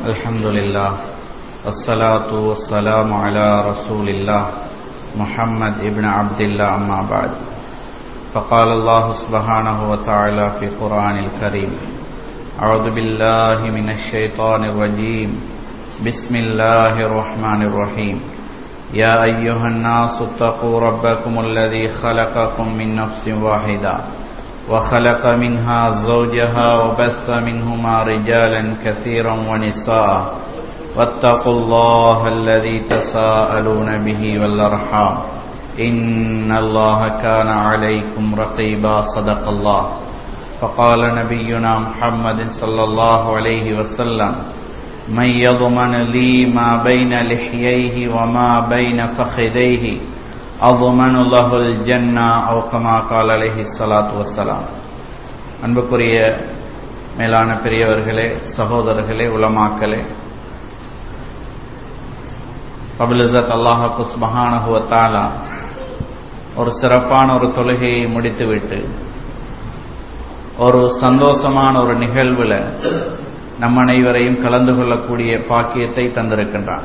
الحمد لله والصلاة والسلام على رسول الله محمد ابن عبد الله أما بعد فقال الله سبحانه وتعالى في قرآن الكريم أعوذ بالله من الشيطان الرجيم بسم الله الرحمن الرحيم يا أيها الناس اتقوا ربكم الذي خلقكم من نفس واحدة وخلق منها زوجها وبث منهما رجالا كثيرا ونساء واتقوا الله الذي تساءلون به والأرحام إن الله كان عليكم رقيبا صدق الله فقال نبينا محمد صلى الله عليه وسلم من يضمن لي ما بين لحييه وما بين فخذيه أضمن له الجنة أو كما قال عليه الصلاة والسلام அன்புக்குரிய மேலான பெரியவர்களே சகோதரர்களே உலமாக்களே பபுலிசத் அல்லாஹு சுபஹானஹுவத்தாலா ஒரு சிறப்பான ஒரு தொழுகையை முடித்துவிட்டு ஒரு சந்தோஷமான ஒரு நிகழ்வில் நம் அனைவரையும் கலந்து கொள்ளக்கூடிய பாக்கியத்தை தந்திருக்கின்றான்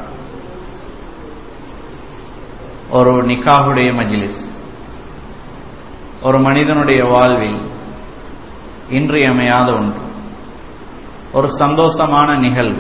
ஒரு நிக்காகுடைய மஜிலிஸ் ஒரு மனிதனுடைய வாழ்வில் இன்றியமையாத ஒன்று ஒரு சந்தோஷமான நிகழ்வு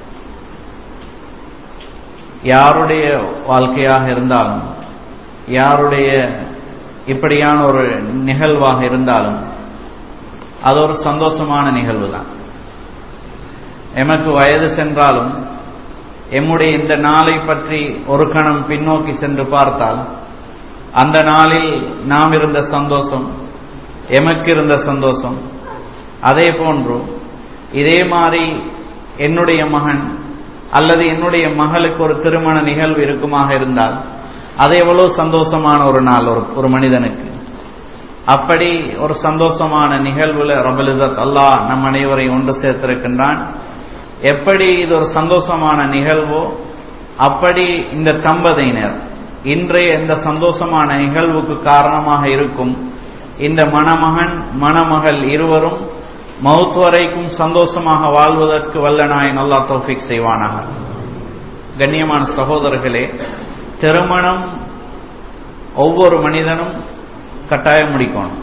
யாருடைய வாழ்க்கையாக இருந்தாலும் யாருடைய இப்படியான ஒரு நிகழ்வாக இருந்தாலும் அது ஒரு சந்தோஷமான நிகழ்வு தான் எமக்கு வயது சென்றாலும் எம்முடைய இந்த நாளை பற்றி ஒரு கணம் பின்னோக்கி சென்று பார்த்தால் அந்த நாளில் நாம் இருந்த சந்தோஷம் எமக்கு இருந்த சந்தோஷம் அதே போன்று இதே மாதிரி என்னுடைய மகன் அல்லது என்னுடைய மகளுக்கு ஒரு திருமண நிகழ்வு இருக்குமாக இருந்தால் அது எவ்வளவு சந்தோஷமான ஒரு நாள் ஒரு ஒரு மனிதனுக்கு அப்படி ஒரு சந்தோஷமான நிகழ்வுல ரபலிசத் அல்லாஹ் நம் அனைவரை ஒன்று சேர்த்திருக்கின்றான் எப்படி இது ஒரு சந்தோஷமான நிகழ்வோ அப்படி இந்த தம்பதியினர் இன்றைய இந்த சந்தோஷமான நிகழ்வுக்கு காரணமாக இருக்கும் இந்த மணமகன் மணமகள் இருவரும் மவுத் வரைக்கும் சந்தோஷமாக வாழ்வதற்கு வல்ல நாயன் அல்லா தௌஃபிக் செய்வானாக கண்ணியமான சகோதரர்களே திருமணம் ஒவ்வொரு மனிதனும் கட்டாயம் முடிக்கணும்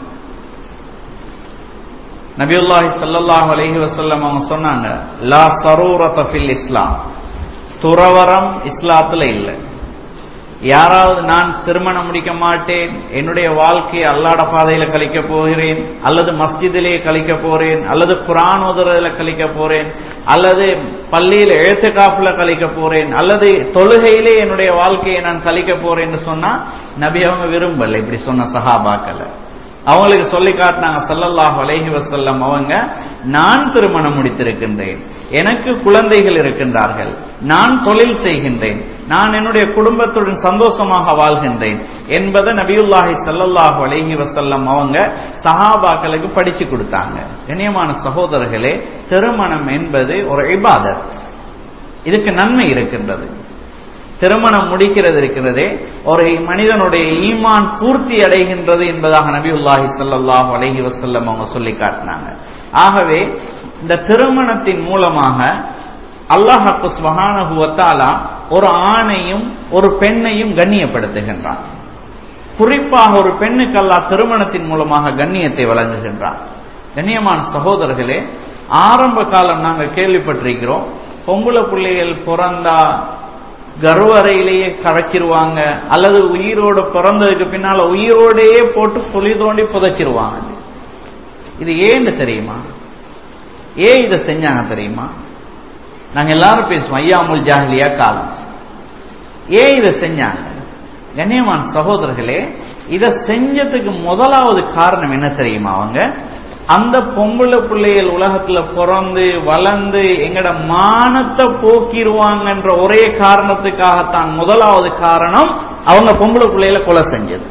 நபியுல்லாஹி சல்லாஹ் அலஹி வசல்லம் அவங்க சொன்னாங்க லா சரூரத ஃபில் இஸ்லாம் துறவரம் இஸ்லாத்துல இல்லை யாராவது நான் திருமணம் முடிக்க மாட்டேன் என்னுடைய வாழ்க்கையை அல்லாட பாதையில கழிக்க போகிறேன் அல்லது மஸ்ஜிதிலே கழிக்க போறேன் அல்லது குரான் உதறதுல கழிக்க போறேன் அல்லது பள்ளியில எழுத்து காப்புல கழிக்க போறேன் அல்லது தொழுகையிலே என்னுடைய வாழ்க்கையை நான் கழிக்க போறேன்னு சொன்னா நபி அவங்க விரும்பல இப்படி சொன்ன சஹாபாக்களை அவங்களுக்கு சொல்லி காட்டினாங்க சல்லல்லாஹ் அலைஹி வசல்லம் அவங்க நான் திருமணம் முடித்திருக்கின்றேன் எனக்கு குழந்தைகள் இருக்கின்றார்கள் நான் தொழில் செய்கின்றேன் நான் என்னுடைய குடும்பத்துடன் சந்தோஷமாக வாழ்கின்றேன் என்பதை நபியுல்லாஹி சல்லல்லாஹு அலைஹி வசல்லம் அவங்க சஹாபாக்களுக்கு படிச்சு கொடுத்தாங்க கண்ணியமான சகோதரர்களே திருமணம் என்பது ஒரு இபாதத் இதுக்கு நன்மை இருக்கின்றது திருமணம் முடிக்கிறது இருக்கிறதே ஒரு மனிதனுடைய ஈமான் பூர்த்தி அடைகின்றது என்பதாக நபியுல்லாஹி சல்லாஹ் அலஹி வசல்லம் அவங்க சொல்லி காட்டினாங்க ஆகவே இந்த திருமணத்தின் மூலமாக அல்லாஹாக்கு ஸ்வஹானகுவத்தாலா ஒரு ஆணையும் ஒரு பெண்ணையும் கண்ணியப்படுத்துகின்றான் குறிப்பாக ஒரு பெண்ணுக்கு அல்லா திருமணத்தின் மூலமாக கண்ணியத்தை வழங்குகின்றான் கண்ணியமான சகோதரர்களே ஆரம்ப காலம் நாங்கள் கேள்விப்பட்டிருக்கிறோம் பொம்புல பிள்ளைகள் பிறந்தா கர்வறையிலேயே கரைச்சிருவாங்க அல்லது உயிரோடு பிறந்ததுக்கு பின்னால உயிரோடையே போட்டு புலி தோண்டி புதைச்சிருவாங்க இது ஏன்னு தெரியுமா ஏன் இதை செஞ்சாங்க தெரியுமா நாங்க எல்லாரும் பேசுவோம் ஐயாமுல் ஜாஹிலியா காலம் ஏன் இதை செஞ்சாங்க கண்ணியமான சகோதரர்களே இதை செஞ்சதுக்கு முதலாவது காரணம் என்ன தெரியுமா அவங்க அந்த பொம்பளை பிள்ளைகள் உலகத்துல பிறந்து வளர்ந்து எங்கட மானத்தை போக்கிடுவாங்கன்ற ஒரே காரணத்துக்காகத்தான் முதலாவது காரணம் அவங்க பொம்பளை பிள்ளைகளை கொலை செஞ்சது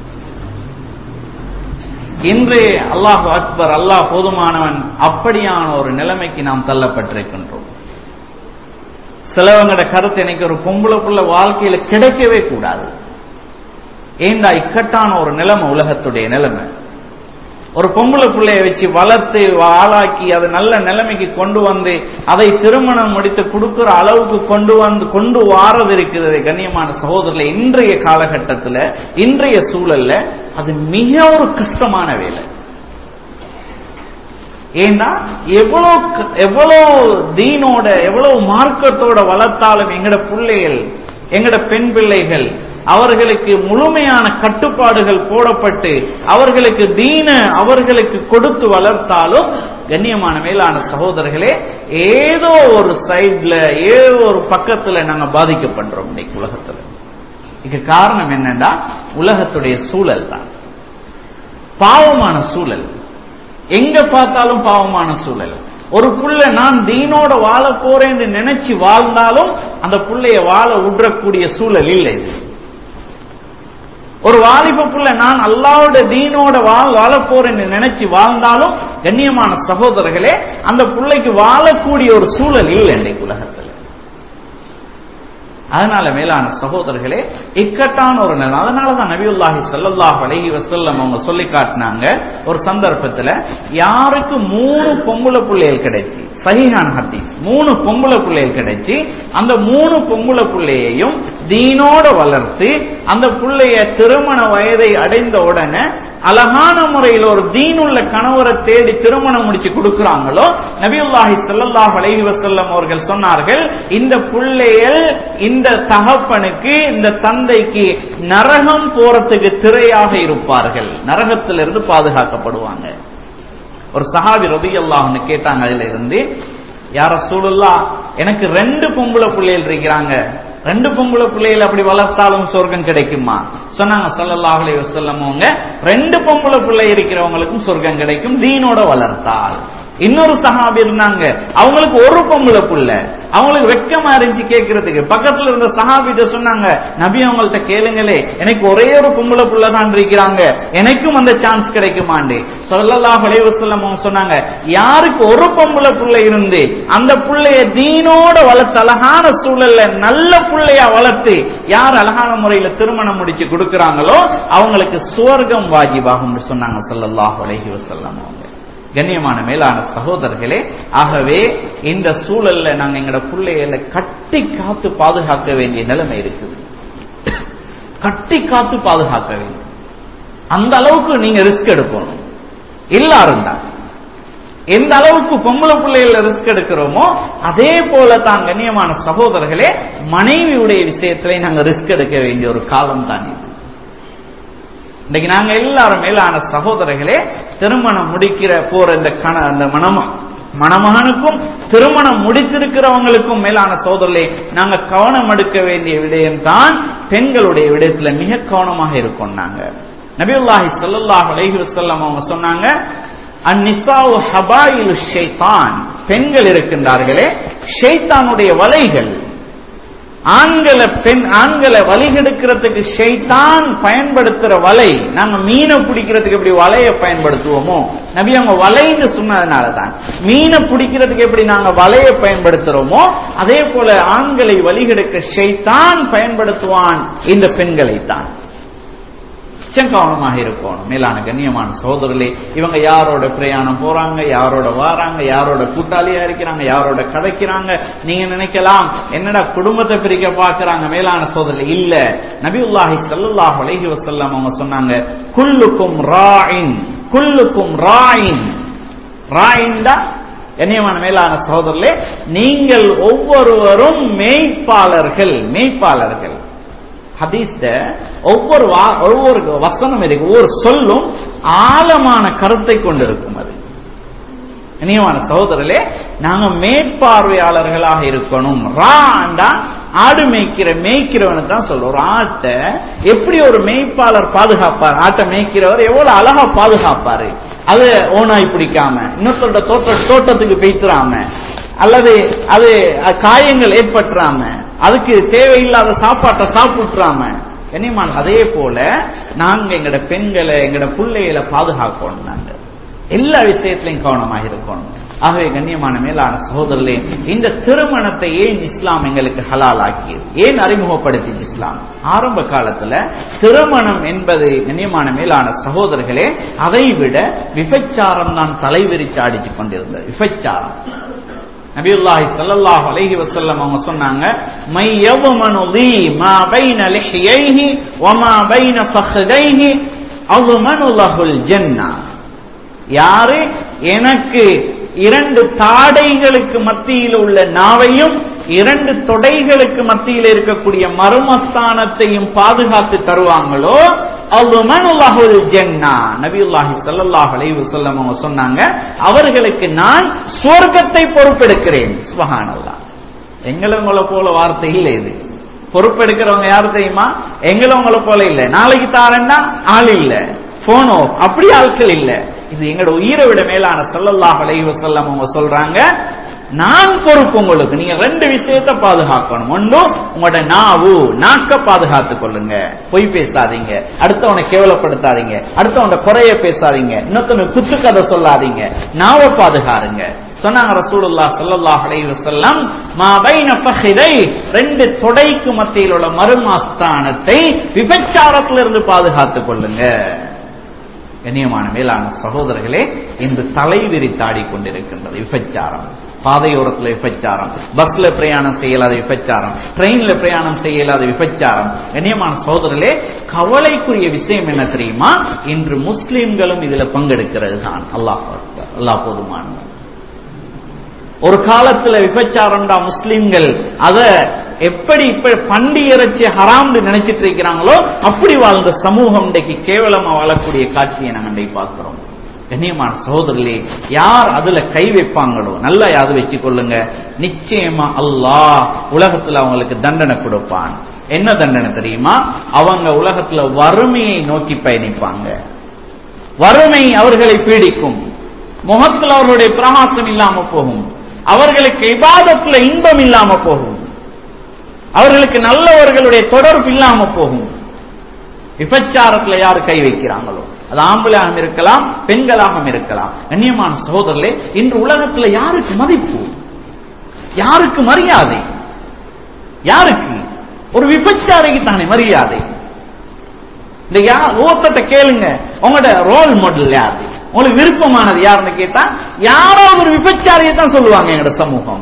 இன்று அல்லாஹ் அக்பர் அல்லாஹ் போதுமானவன் அப்படியான ஒரு நிலைமைக்கு நாம் தள்ளப்பட்டிருக்கின்றோம் சிலவங்களோட கருத்து எனக்கு ஒரு பொம்பளை புள்ள வாழ்க்கையில கிடைக்கவே கூடாது ஏண்டா இக்கட்டான ஒரு நிலைமை உலகத்துடைய நிலைமை ஒரு பொம்பளை பிள்ளைய வச்சு வளர்த்து ஆளாக்கி அதை நல்ல நிலைமைக்கு கொண்டு வந்து அதை திருமணம் முடித்து கொடுக்கிற அளவுக்கு கொண்டு வந்து கொண்டு வாரது இருக்குது கண்ணியமான சகோதரர்ல இன்றைய காலகட்டத்தில் இன்றைய சூழல்ல அது மிக ஒரு கஷ்டமான வேலை ஏன்னா எவ்வளவு எவ்வளவு தீனோட எவ்வளவு மார்க்கத்தோட வளர்த்தாலும் எங்கட பிள்ளைகள் எங்கட பெண் பிள்ளைகள் அவர்களுக்கு முழுமையான கட்டுப்பாடுகள் போடப்பட்டு அவர்களுக்கு தீன அவர்களுக்கு கொடுத்து வளர்த்தாலும் கண்ணியமான மேலான சகோதரர்களே ஏதோ ஒரு சைட்ல ஏதோ ஒரு பக்கத்துல நாங்க பாதிக்கப்படுறோம் இன்னைக்கு உலகத்துல இதுக்கு காரணம் என்னன்னா உலகத்துடைய சூழல் தான் பாவமான சூழல் எங்க பார்த்தாலும் பாவமான சூழல் ஒரு புள்ள நான் தீனோட வாழ போறேன் என்று நினைச்சு வாழ்ந்தாலும் அந்த புள்ளைய வாழ விடுறக்கூடிய சூழல் இல்லை இது ஒரு வாலிப புள்ள நான் அல்லாவோட தீனோட வாழ் வாழ போறேன் நினைச்சு வாழ்ந்தாலும் கண்ணியமான சகோதரர்களே அந்த பிள்ளைக்கு வாழக்கூடிய ஒரு சூழல் இல்லை இன்றைக்கு உலகத்தில் அதனால மேலான சகோதரர்களே இக்கட்டான ஒரு நிலை அதனாலதான் நபியுல்லாஹி சல்லல்லாஹ் அலைஹி வசல்லம் அவங்க சொல்லி காட்டினாங்க ஒரு சந்தர்ப்பத்தில் யாருக்கு மூணு பொம்புல பிள்ளைகள் கிடைச்சி சஹிஹான் ஹதீஸ் மூணு பொம்புல பிள்ளைகள் கிடைச்சி அந்த மூணு பொம்புல பிள்ளையையும் தீனோட வளர்த்து அந்த பிள்ளைய திருமண வயதை அடைந்த உடனே அழகான முறையில் ஒரு தீனுள்ள கணவரை தேடி திருமணம் முடிச்சு கொடுக்கிறாங்களோ நபியுல்லாஹி சல்லாஹ் அலைஹி வசல்லம் அவர்கள் சொன்னார்கள் இந்த பிள்ளைகள் இந்த தகப்பனுக்கு இந்த தந்தைக்கு நரகம் போறதுக்கு திரையாக இருப்பார்கள் நரகத்திலிருந்து பாதுகாக்கப்படுவாங்க ஒரு சஹாபி ரபி அல்லாஹ்னு கேட்டாங்க அதுல இருந்து யார சூழல்லா எனக்கு ரெண்டு பொம்பளை பிள்ளைகள் இருக்கிறாங்க ரெண்டு பொம்பளை பிள்ளைகள் அப்படி வளர்த்தாலும் சொர்க்கம் கிடைக்குமா சொன்னாங்க சல்லல்லாஹ் அலைஹி வஸல்லம் அவங்க ரெண்டு பொம்பளை பிள்ளை இருக்கிறவங்களுக்கும் சொர்க்கம் கிடைக்கும் தீனோட வளர்த்தால் இன்னொரு சஹாபி இருந்தாங்க அவங்களுக்கு ஒரு பொம்பளை புள்ள அவங்களுக்கு வெக்கமா இருந்துச்சு கேட்கறதுக்கு பக்கத்துல இருந்த சஹாபிட்ட சொன்னாங்க நபி அவங்கள்ட்ட கேளுங்களே எனக்கு ஒரே ஒரு பொம்பளை புள்ள தான் இருக்கிறாங்க எனக்கும் அந்த சான்ஸ் கிடைக்குமாண்டு சொல்லலாஹ் அலைவசல்லம் அவங்க சொன்னாங்க யாருக்கு ஒரு பொம்பளை புள்ள இருந்து அந்த புள்ளைய தீனோட வளர்த்து அழகான சூழல்ல நல்ல புள்ளையா வளர்த்து யார் அழகான முறையில திருமணம் முடிச்சு கொடுக்கறாங்களோ அவங்களுக்கு சுவர்க்கம் வாஜிபாகும் சொன்னாங்க சொல்லல்லாஹ் அலைஹி வசல்லம் அவங்க கண்ணியமான மேலான சகோதரர்களே ஆகவே இந்த சூழல்ல நாங்க எங்களோட பிள்ளைகளை கட்டி காத்து பாதுகாக்க வேண்டிய நிலைமை இருக்குது கட்டி காத்து பாதுகாக்க வேண்டும் அந்த அளவுக்கு நீங்க ரிஸ்க் எடுக்கணும் எல்லாரும் தான் எந்த அளவுக்கு பொம்பளை பிள்ளைகள ரிஸ்க் எடுக்கிறோமோ அதே போல தான் கண்ணியமான சகோதரர்களே மனைவியுடைய விஷயத்திலே நாங்க ரிஸ்க் எடுக்க வேண்டிய ஒரு காலம் தான் இது இன்னைக்கு நாங்க எல்லாரும் மேலான சகோதரர்களே திருமணம் முடிக்கிற போற இந்த கண அந்த மணம மணமகனுக்கும் திருமணம் முடித்திருக்கிறவங்களுக்கும் மேலான சோதரர்களே நாங்க கவனம் எடுக்க வேண்டிய விடயம் தான் பெண்களுடைய விடயத்துல மிக கவனமாக இருக்கோம் நாங்க நபியுல்லாஹி ஸல்லல்லாஹு அலைஹி வஸல்லம் அவங்க சொன்னாங்க அந்நிசாவு ஹபாயிலு ஷைத்தான் பெண்கள் இருக்கின்றார்களே ஷைத்தானுடைய வலைகள் ஆண்களை பெண் ஆண்களை வழிகெடுக்கிறதுக்கு ஷைத்தான் பயன்படுத்துற வலை நாங்க மீனை பிடிக்கிறதுக்கு எப்படி வலையை பயன்படுத்துவோமோ நபி அவங்க வலைன்னு சொன்னதுனால தான் மீனை பிடிக்கிறதுக்கு எப்படி நாங்க வலையை பயன்படுத்துறோமோ அதே போல ஆண்களை வழிகெடுக்க ஷைத்தான் பயன்படுத்துவான் இந்த பெண்களை தான் கவனமாக இருக்கணும் மேலான கண்ணியமான சோதரர்களே இவங்க யாரோட பிரயாணம் போறாங்க யாரோட வாராங்க யாரோட கூட்டாளியா இருக்கிறாங்க யாரோட கதைக்கிறாங்க நீங்க நினைக்கலாம் என்னடா குடும்பத்தை பிரிக்க பாக்குறாங்க மேலான சோதரர்களே இல்ல நபியுல்லாஹி ஸல்லல்லாஹு அலைஹி வஸல்லம் அவங்க சொன்னாங்க குல்லுக்கும் ராயின் குல்லுக்கும் ராயின் ராயின் தான் கண்ணியமான மேலான சகோதரர்களே நீங்கள் ஒவ்வொருவரும் மேய்ப்பாளர்கள் மேய்ப்பாளர்கள் ஹதீஸ்ட ஒவ்வொரு ஒவ்வொரு வசனம் இருக்கு ஒவ்வொரு சொல்லும் ஆழமான கருத்தை கொண்டிருக்கும் அது இனியமான சகோதரர்களே நாங்க மேற்பார்வையாளர்களாக இருக்கணும் ராண்டா ஆடு மேய்க்கிற மேய்க்கிறவனு தான் சொல்றோம் ஒரு ஆட்டை எப்படி ஒரு மேய்ப்பாளர் பாதுகாப்பார் ஆட்டை மேய்க்கிறவர் எவ்வளவு அழகா பாதுகாப்பாரு அது ஓனாய் பிடிக்காம இன்னொருத்தோட தோட்ட தோட்டத்துக்கு பெய்த்துறாம அல்லது அது காயங்கள் ஏற்பட்டுறாம அதுக்கு தேவையில்லாத சாப்பாட்டை சாப்பிட்டுறாம கண்ணியமான அதே போல நாங்க எங்கட பெண்களை எங்கட பிள்ளைகளை பாதுகாக்கணும் நாங்க எல்லா விஷயத்திலையும் கவனமாக இருக்கணும் ஆகவே கண்ணியமான மேலான சகோதரர்களே இந்த திருமணத்தை ஏன் இஸ்லாம் எங்களுக்கு ஹலால் ஆக்கியது ஏன் அறிமுகப்படுத்திச்சு இஸ்லாம் ஆரம்ப காலத்துல திருமணம் என்பது கண்ணியமான மேலான சகோதரர்களே அதை விட விபச்சாரம் தான் தலைவிரிச்சு அடிச்சு கொண்டிருந்தது விபச்சாரம் நபியுல்லாஹி ஸல்லல்லாஹு அலைஹி வஸல்லம் அவங்க சொன்னாங்க மை யவ்மனு லீ மா பைன லிஹ்யைஹி வ மா பைன ஃபഖதைஹி அவ்மனு லஹுல் ஜன்னah யாரு எனக்கு இரண்டு தாடைகளுக்கு மத்தியில் உள்ள நாவையும் இரண்டு தொடைகளுக்கு மத்தியில் இருக்கக்கூடிய மர்மஸ்தானத்தையும் பாதுகாத்து தருவாங்களோ அல்லுமனுல்லாஹுல் ஜன்னா நபியுல்லாஹி ஸல்லல்லாஹு அலைஹி வஸல்லம் அவங்க சொன்னாங்க அவர்களுக்கு நான் சுவர்க்கத்தை பொறுப்பெடுக்கிறேன் சுபஹானல்லாஹ் எங்களை உங்களை போல வார்த்தை இல்லை இது பொறுப்பெடுக்கிறவங்க யாரு தெரியுமா எங்களை உங்களை போல இல்ல நாளைக்கு தாரேன்னா ஆள் இல்ல போனோ அப்படி ஆட்கள் இல்ல இது எங்களோட உயிரை விட மேலான ஸல்லல்லாஹு அலைஹி வஸல்லம் அவங்க சொல்றாங்க நான் பொறுப்பு உங்களுக்கு நீங்க ரெண்டு விஷயத்தை பாதுகாக்கணும் ஒன்று உங்களோட நாவு நாக்க பாதுகாத்துக் கொள்ளுங்க பொய் பேசாதீங்க அடுத்தவனை கேவலப்படுத்தாதீங்க அடுத்தவன குறைய பேசாதீங்க இன்னொருத்தவனை குத்துக்கதை சொல்லாதீங்க நாவை பாதுகாருங்க சொன்னாங்க ரசூலுல்லாஹ் ஸல்லல்லாஹு அலைஹி வஸல்லம் மா பைன ஃபஹிதை ரெண்டு தொடைக்கு மத்தியில் உள்ள மருமாஸ்தானத்தை விபச்சாரத்திலிருந்து பாதுகாத்துக் கொள்ளுங்க கண்ணியமான மேலான சகோதரர்களே இன்று தலைவிரித்தாடி கொண்டிருக்கின்றது விபச்சாரம் பாதையோரத்தில் விபச்சாரம் பஸ்ல பிரயாணம் செய்யலாத விபச்சாரம் ட்ரெயின்ல பிரயாணம் செய்யலாத விபச்சாரம் கண்ணியமான சகோதரர்களே கவலைக்குரிய விஷயம் என்ன தெரியுமா இன்று முஸ்லிம்களும் இதுல பங்கெடுக்கிறது தான் அல்லாஹ் அல்லாஹ் போதுமானவர் ஒரு காலத்துல விபச்சாரம்டா முஸ்லிம்கள் அத எப்படி இப்ப பண்டி இறைச்சி ஹராம்னு நினைச்சிட்டு இருக்கிறாங்களோ அப்படி வாழ்ந்த சமூகம் இன்றைக்கு கேவலமா வாழக்கூடிய காட்சியை நாங்க இன்றைக்கு பார்க்கிறோம் கண்ணியமான சகோதரர்களே யார் அதுல கை வைப்பாங்களோ நல்லா யாது வச்சு கொள்ளுங்க நிச்சயமா அல்லாஹ் உலகத்துல அவங்களுக்கு தண்டனை கொடுப்பான் என்ன தண்டனை தெரியுமா அவங்க உலகத்துல வறுமையை நோக்கி பயணிப்பாங்க வறுமை அவர்களை பீடிக்கும் முகத்தில் அவர்களுடைய பிரகாசம் இல்லாம போகும் அவர்களுக்கு இபாதத்துல இன்பம் இல்லாம போகும் அவர்களுக்கு நல்லவர்களுடைய தொடர்பு இல்லாம போகும் விபச்சாரத்துல யார் கை வைக்கிறாங்களோ அது ஆம்பளையாகவும் இருக்கலாம் பெண்களாகவும் இருக்கலாம் கண்ணியமான சகோதரர்களே இன்று உலகத்துல யாருக்கு மதிப்பு யாருக்கு மரியாதை யாருக்கு ஒரு விபச்சாரிக்கு தானே மரியாதை இந்த யார் ஒருத்தட்ட கேளுங்க உங்களோட ரோல் மாடல் யாரு உங்களுக்கு விருப்பமானது யாருன்னு கேட்டா யாராவது ஒரு விபச்சாரியை தான் சொல்லுவாங்க எங்களோட சமூகம்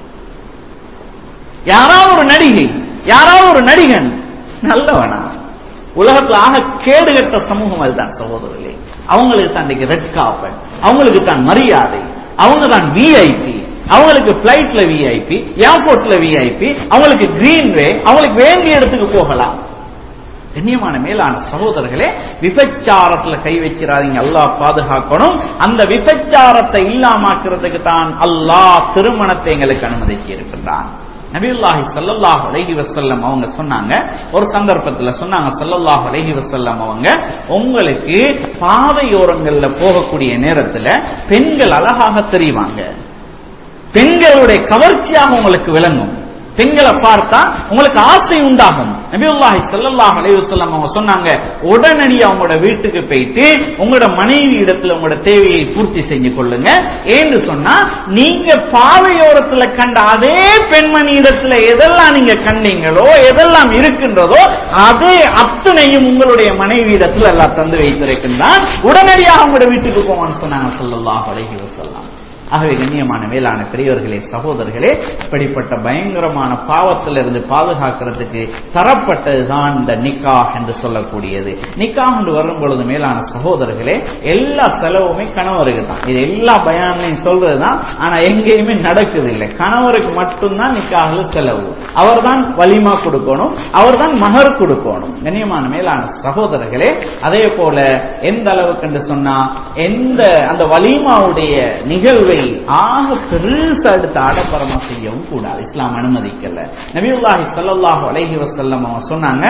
யாராவது ஒரு நடிகை யாராவது ஒரு நடிகன் நல்லவனா உலகத்துல ஆக கேடு கட்ட சமூகம் அதுதான் சகோதரர்களே அவங்களுக்கு தான் இன்னைக்கு ரெட் காப்பன் அவங்களுக்கு தான் மரியாதை அவங்க தான் விஐபி அவங்களுக்கு பிளைட்ல விஐபி ஏர்போர்ட்ல விஐபி அவங்களுக்கு கிரீன்வே அவங்களுக்கு வேண்டிய இடத்துக்கு போகலாம் கண்ணியமான மேலான சகோதரர்களே விபச்சாரத்துல கை வச்சிடாதீங்க அல்லாஹ் பாதுகாக்கணும் அந்த விபச்சாரத்தை இல்லாமாக்குறதுக்கு தான் அல்லாஹ் திருமணத்தை எங்களுக்கு அனுமதிச்சு இருக்கின்றான் நபியுல்லாஹி ஸல்லல்லாஹு அலைஹி வஸல்லம் அவங்க சொன்னாங்க ஒரு சந்தர்ப்பத்துல சொன்னாங்க ஸல்லல்லாஹு அலைஹி வஸல்லம் அவங்க உங்களுக்கு பாதையோரங்கள்ல போகக்கூடிய நேரத்துல பெண்கள் அழகாக தெரிவாங்க பெண்களுடைய கவர்ச்சியாக உங்களுக்கு விளங்கும் பெண்களை பார்த்தா உங்களுக்கு ஆசை உண்டாகும் நபியுல்லாஹி ஸல்லல்லாஹு அலைஹி வஸல்லம் அவங்க சொன்னாங்க உடனடியாக உங்களோட வீட்டுக்கு போயிட்டு உங்களோட மனைவி இடத்துல உங்களோட தேவையை பூர்த்தி செஞ்சு கொள்ளுங்க ஏன்னு சொன்னா நீங்க பாதையோரத்துல கண்ட அதே பெண்மணி இடத்துல எதெல்லாம் நீங்க கண்டீங்களோ எதெல்லாம் இருக்கின்றதோ அதே அத்தனையும் உங்களுடைய மனைவி இடத்துல எல்லாம் தந்து வைத்திருக்கின்றான் உடனடியாக உங்களோட வீட்டுக்கு போவான்னு சொன்னாங்க ஸல்லல்லாஹு அலைஹி வஸல்லம் ஆகவே கண்ணியமான மேலான பெரியவர்களே சகோதரர்களே இப்படிப்பட்ட பயங்கரமான பாவத்திலிருந்து பாதுகாக்கிறதுக்கு தரப்பட்டதுதான் இந்த நிக்காஹ் என்று சொல்லக்கூடியது நிக்காஹ் என்று வரும் பொழுது மேலான சகோதரர்களே எல்லா செலவுமே கணவருக்கு தான் இது எல்லா பயான்லையும் சொல்றதுதான் ஆனா எங்கேயுமே நடக்குது இல்லை கணவருக்கு மட்டும்தான் நிக்காஹ்ல செலவு அவர்தான் வலிமா கொடுக்கணும் அவர்தான் மகர் கொடுக்கணும் கண்ணியமான மேலான சகோதரர்களே அதே போல எந்த அளவுக்கு என்று சொன்னா எந்த அந்த வலிமாவுடைய நிகழ்வை ஆக பெருசா எடுத்து ஆடம்பரமா செய்யவும் கூடாது இஸ்லாம் அனுமதிக்கல நபியுல்லாஹி ஸல்லல்லாஹு அலைஹி வஸல்லம் அவங்க சொன்னாங்க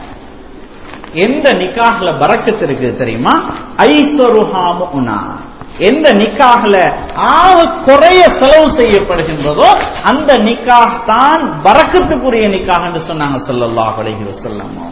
எந்த நிக்காஹ்ல பரக்கத்து இருக்குது தெரியுமா ஐசருஹாமுனா எந்த நிக்காஹ்ல ஆக குறைய செலவு செய்யப்படுகின்றதோ அந்த நிக்காஹ் தான் பரக்கத்துக்குரிய நிக்காஹ் என்று சொன்னாங்க ஸல்லல்லாஹு அலைஹி வஸல்லம் அவங்க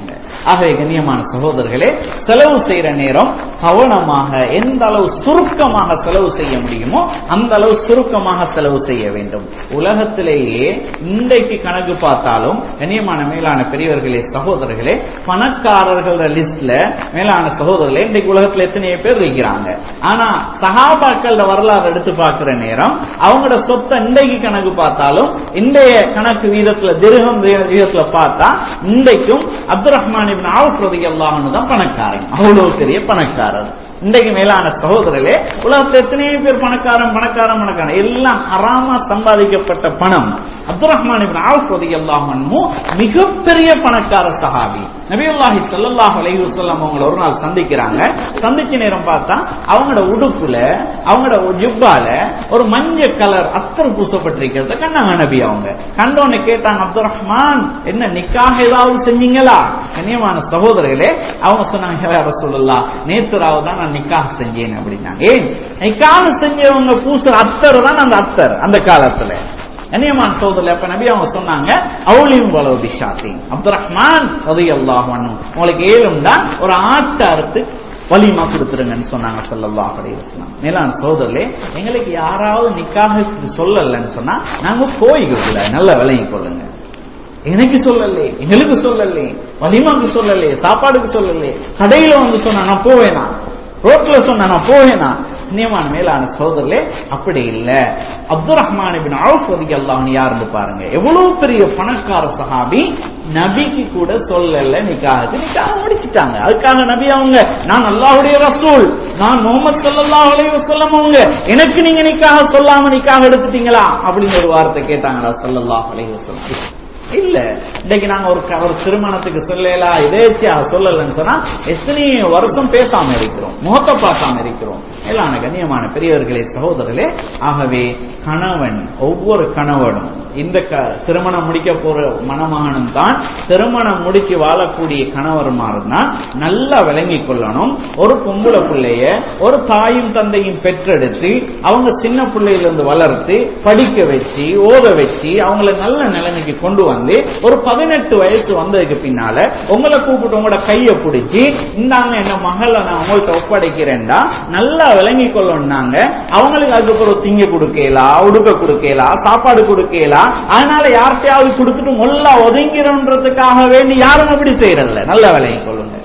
ஆகவே கண்ணியமான சகோதரர்களே செலவு செய்யற நேரம் கவனமாக எந்த அளவு சுருக்கமாக செலவு செய்ய முடியுமோ அந்த அளவு சுருக்கமாக செலவு செய்ய வேண்டும் உலகத்திலேயே இன்றைக்கு கணக்கு பார்த்தாலும் கண்ணியமான மேலான பெரியவர்களே சகோதரர்களே பணக்காரர்கள லிஸ்ட்ல மேலான சகோதரர்களே இன்றைக்கு உலகத்துல எத்தனையோ பேர் இருக்கிறாங்க ஆனா சகாபாக்கள வரலாறு எடுத்து பார்க்கிற நேரம் அவங்களோட சொத்தை இன்றைக்கு கணக்கு பார்த்தாலும் இன்றைய கணக்கு வீதத்துல திருகம் வீதத்துல பார்த்தா இன்றைக்கும் அப்துல் ரஹ்மான் இபின் ஆவுஃப் ரலியல்லாஹு தான் பணக்காரன் அவ்வளவு பெரிய பணக்காரர் இன்றைக்கு மேலான சகோதரர்களே உலகத்தில் எத்தனையோ பேர் பணக்காரன் பணக்காரன் பணக்காரன் எல்லாம் ஹராமா சம்பாதிக்கப்பட்ட பணம் அப்துல் ரஹ்மான் இபின் ஆவுஃப் ரலியல்லாஹு அன்ஹு மிகப்பெரிய பணக்கார சஹாபி நபியுல்லாஹி ஸல்லல்லாஹு அலைஹி வஸல்லம் அவங்கள ஒரு நாள் சந்திக்கிறாங்க சந்திச்ச நேரம் பார்த்தா அவங்களோட உடுப்புல அவங்களோட ஜுப்பால ஒரு மஞ்சள் கலர் அத்தர் பூசப்பட்டிருக்கிறத கண்டாங்க நபி அவங்க கண்டோன்னு கேட்டாங்க அப்துல் ரஹ்மான் என்ன நிக்காக ஏதாவது செஞ்சீங்களா கண்ணியமான சகோதரர்களே அவங்க சொன்னாங்க ரசூலுல்லாஹ் நேத்து ராவு தான் நான் நிக்காக செஞ்சேன் அப்படின்னாங்க ஏன் நிக்காக செஞ்சவங்க பூசுற அத்தர் தான் அந்த அத்தர் அந்த காலத்துல கண்ணியமான சோதரில் அப்ப நபி அவங்க சொன்னாங்க அவுலியும் வளவு பிஷாத்தின் அப்துல் ரஹ்மான் ரதி அல்லாஹ் உங்களுக்கு ஏழும்னா ஒரு ஆட்டை அறுத்து வலிமா கொடுத்துருங்கன்னு சொன்னாங்க சல்லல்லாஹ் அலைஹி வஸல்லம் மேலான சோதரிலே எங்களுக்கு யாராவது நிக்காக சொல்லலன்னு சொன்னா நாங்க போய்க்கல நல்ல விளங்கி கொள்ளுங்க எனக்கு சொல்லலே எங்களுக்கு சொல்லலே வலிமாக்கு சொல்லலே சாப்பாடுக்கு சொல்லலே கடையில வந்து சொன்னா நான் போவேனா ரோட்ல சொன்னா நான் போவேனா நியமான மேலான சோதரிலே அப்படி இல்ல அப்துல் ரஹ்மான் பின் அவுஃப் ரலியல்லாஹு யாருன்னு பாருங்க எவ்வளவு பெரிய பணக்கார சஹாபி நபிக்கு கூட சொல்லல நிக்காக நிக்காக முடிச்சிட்டாங்க அதுக்காக நபி அவங்க நான் அல்லாஹ்வுடைய ரசூல் நான் முகமது ஸல்லல்லாஹு அலைஹி வஸல்லம் அவங்க எனக்கு நீங்க நிக்காக சொல்லாம நிக்காக எடுத்துட்டீங்களா அப்படின்னு ஒரு வார்த்தை கேட்டாங்களா ஸல்லல்லாஹு அலைஹி வஸல்லம் இல்ல இன்னைக்கு நாங்க ஒரு க- ஒரு திருமணத்துக்கு சொல்லலாம் இதேச்சியா சொல்லலன்னு சொன்னா எத்தனையோ வருஷம் பேசாம இருக்கிறோம் முகத்தை பார்க்காம இருக்கிறோம் எல்லாம் கண்ணியமான பெரியவர்களே சகோதரர்களே ஆகவே கணவன் ஒவ்வொரு கணவனும் இந்த க- திருமணம் முடிக்க போற மணமகனும் தான் திருமணம் முடிச்சு வாழக்கூடிய கணவருமாறும் தான் நல்லா விளங்கிக் கொள்ளணும் ஒரு பொம்பளை பிள்ளைய ஒரு தாயும் தந்தையும் பெற்றெடுத்து அவங்க சின்ன பிள்ளையில இருந்து வளர்த்து படிக்க வச்சு ஓத வச்சு அவங்கள நல்ல நிலைமைக்கு கொண்டு வந்து ஒரு பதினெட்டு வயசு வந்ததுக்கு பின்னால உங்களை கூப்பிட்டு உங்களோட கையை பிடிச்சி இந்தாங்க என்ன மகளை நான் உங்கள்ட்ட ஒப்படைக்கிறேன்டா நல்லா விளங்கி கொள்ளணும்னாங்க அவங்களுக்கு அதுக்கப்புறம் திங்க கொடுக்கலாம் உடுக்க கொடுக்கலாம் சாப்பாடு கொடுக்கலாம் அதனால யார்கிட்டயாவது கொடுத்துட்டு மொல்லா ஒதுங்கிறோன்றதுக்காக வேண்டி யாரும் அப்படி செய்யறதில்ல நல்லா விளங்கி கொள்ளுங்க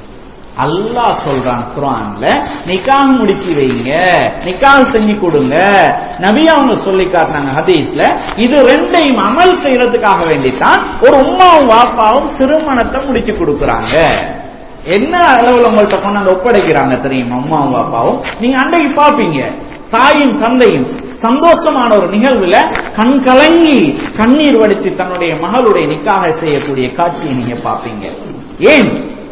அல்லாஹ் சொல்றான் குர்ஆன்ல நிக்காஹ் முடிச்சு வைங்க நிக்காஹ் செஞ்சு கொடுங்க நபி அவங்க சொல்லி காட்டினாங்க ஹதீஸ்ல இது ரெண்டையும் அமல் செய்யறதுக்காக வேண்டித்தான் ஒரு உம்மாவும் வாப்பாவும் திருமணத்தை முடிச்சு கொடுக்கறாங்க என்ன அளவுல உங்கள்ட்ட கொண்டாந்து ஒப்படைக்கிறாங்க தெரியுமா அம்மாவும் பாப்பாவும் நீங்க அன்றைக்கு பாப்பீங்க தாயும் தந்தையும் சந்தோஷமான ஒரு நிகழ்வுல கண் கலங்கி கண்ணீர் வடித்து தன்னுடைய மகளுடைய நிக்காக செய்யக்கூடிய காட்சியை நீங்க பாப்பீங்க ஏன்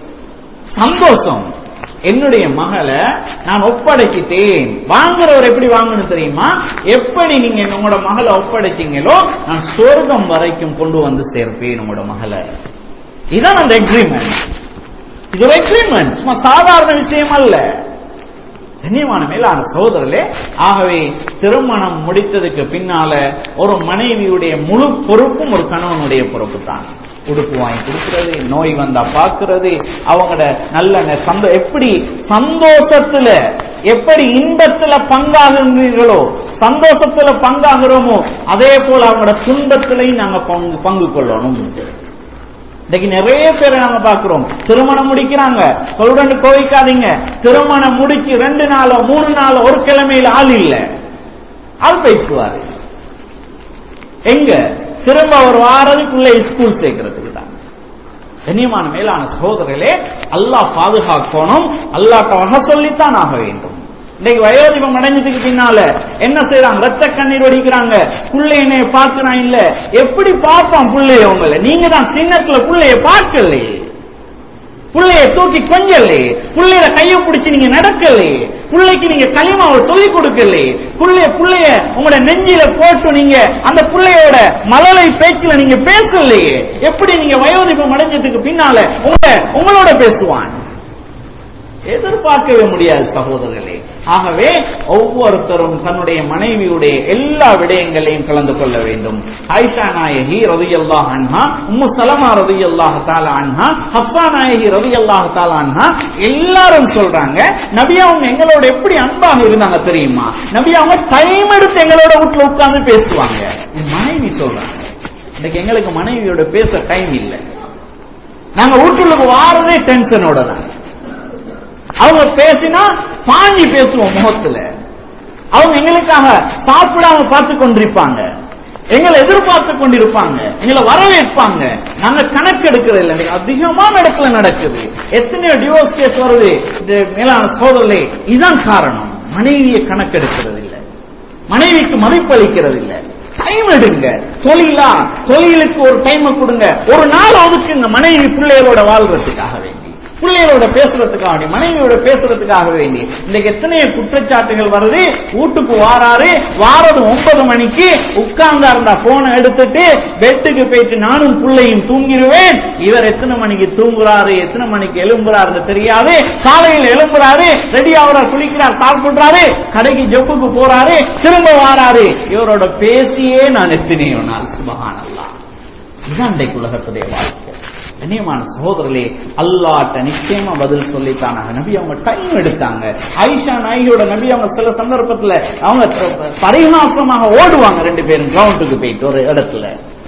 சந்தோஷம் என்னுடைய மகளை நான் ஒப்படைச்சிட்டேன் வாங்குறவர் எப்படி வாங்கணும் தெரியுமா எப்படி நீங்க உங்களோட மகளை ஒப்படைச்சீங்களோ நான் சொர்க்கம் வரைக்கும் கொண்டு வந்து சேர்ப்பேன் உங்களோட மகளை இதான் அந்த எக்ரிமெண்ட் இது ஒரு எக்ரிமெண்ட் சும்மா சாதாரண விஷயம் அல்ல கண்ணியமான மேலான சகோதரர்களே ஆகவே திருமணம் முடித்ததுக்கு பின்னால ஒரு மனைவியுடைய முழு பொறுப்பும் ஒரு கணவனுடைய பொறுப்பு தான் உடுப்பு வாங்கி கொடுக்கிறது நோய் வந்தா பார்க்கிறது அவங்களோட நல்ல ந- சந்தோ எப்படி சந்தோஷத்துல எப்படி இன்பத்துல பங்காகுகிறீர்களோ சந்தோஷத்துல பங்காகிறோமோ அதே போல அவங்களோட துன்பத்திலையும் நாங்க பங்கு பங்கு கொள்ளணும் இன்னைக்கு நிறைய பேரை நாங்க பாக்குறோம் திருமணம் முடிக்கிறாங்க சொல்றேன்னு கோவிக்காதீங்க திருமணம் முடிச்சு ரெண்டு நாளோ மூணு நாளோ ஒரு கிழமையில ஆள் இல்ல ஆள் பேசுவாரு எங்க திரும்ப ஒரு வாரத்துக்குள்ள ஸ்கூல் சேர்க்கறதுக்கு தான் கண்ணியமான மேலான சகோதரர்களே அல்லாஹ் பாதுகாக்கணும் அல்லாட்ட வகை சொல்லித்தான் ஆக வேண்டும் இன்னைக்கு வயோதிபம் அடைஞ்சதுக்கு பின்னால என்ன செய்யறாங்க ரத்த கண்ணீர் வடிக்கிறாங்க புள்ளை என்னைய பார்க்கிறான் இல்ல எப்படி பார்ப்பான் புள்ளைய உங்களை நீங்க தான் சின்னத்துல புள்ளைய பார்க்கலையே புள்ளைய தூக்கி கொஞ்சலே புள்ளைய கைய பிடிச்சு நீங்க நடக்கலே புள்ளைக்கு நீங்க களிமாவை சொல்லி கொடுக்கலே புள்ளைய புள்ளைய உங்களோட நெஞ்சில போட்டு நீங்க அந்த புள்ளையோட மலலை பேச்சுல நீங்க பேசலையே எப்படி நீங்க வயோதிபம் அடைஞ்சதுக்கு பின்னால உங்க உங்களோட பேசுவான் எதிர்பார்க்கவே முடியாது சகோதரர்களே ஆகவே ஒவ்வொருத்தரும் தன்னுடைய மனைவியுடைய எல்லா விடயங்களையும் கலந்து கொள்ள வேண்டும் ஆயிஷா நாயகி ரதியல்லாஹ் அன்ஹா உம்மு சலமா ரதியல்லாஹ் தாலா அன்ஹா ஹப்சா நாயகி ரதியல்லாஹ் தாலா அன்ஹா எல்லாரும் சொல்றாங்க நபி அவங்க எங்களோட எப்படி அன்பாக இருந்தாங்க தெரியுமா நபி அவங்க டைம் எடுத்து எங்களோட வீட்டுல உட்கார்ந்து பேசுவாங்க இது மனைவி சொல்றாங்க இன்னைக்கு எங்களுக்கு மனைவியோட பேச டைம் இல்லை நாங்க வீட்டுக்கு வாரதே டென்ஷனோட தான் அவங்க பேசினா பாஞ்சி பேசுவோம் முகத்துல அவங்க எங்களுக்காக சாப்பிடாம பார்த்து கொண்டிருப்பாங்க எங்களை எதிர்பார்த்து கொண்டிருப்பாங்க எங்களை வரவேற்பாங்க நாங்க கணக்கு எடுக்கிறது இல்லை இன்னைக்கு அதிகமான இடத்துல நடக்குது எத்தனையோ டிவோர்ஸ் கேஸ் வருது இது மேலான சோதனை இதுதான் காரணம் மனைவியை கணக்கெடுக்கிறது இல்லை மனைவிக்கு மதிப்பளிக்கிறது இல்லை டைம் எடுங்க தொழிலா தொழிலுக்கு ஒரு டைம் கொடுங்க ஒரு நாள் ஒதுக்குங்க மனைவி பிள்ளைகளோட வாழ்றதுக்காக வேண்டி பிள்ளைகளோட பேசுறதுக்காக வேண்டி மனைவியோட பேசுறதுக்காக வேண்டி இன்னைக்கு எத்தனையோ குற்றச்சாட்டுகள் வருது வீட்டுக்கு வாராரு வாரது ஒன்பது மணிக்கு உட்கார்ந்தா இருந்தா போனை எடுத்துட்டு பெட்டுக்கு போயிட்டு நானும் பிள்ளையும் தூங்கிடுவேன் இவர் எத்தனை மணிக்கு தூங்குறாரு எத்தனை மணிக்கு எழும்புறாரு தெரியாது காலையில் எழும்புறாரு ரெடி ஆகுறாரு குளிக்கிறார் சாப்பிடுறாரு கடைக்கு ஜப்புக்கு போறாரு திரும்ப வாராரு இவரோட பேசியே நான் எத்தனையோ நாள் சுபகானல்லா இதுதான் இன்றைக்கு உலகத்துடைய வாழ்க்கை கண்ணியமான சகோதரர்களே அல்லாட்ட நிச்சயமா பதில் சொல்லித்தானாங்க நபி அவங்க டைம் எடுத்தாங்க ஐஷா நாயியோட நபி அவங்க சில சந்தர்ப்பத்துல அவங்க பரிகாசமாக ஓடுவாங்க ரெண்டு பேரும் கிரவுண்டுக்கு போயிட்டு ஒரு இடத்துல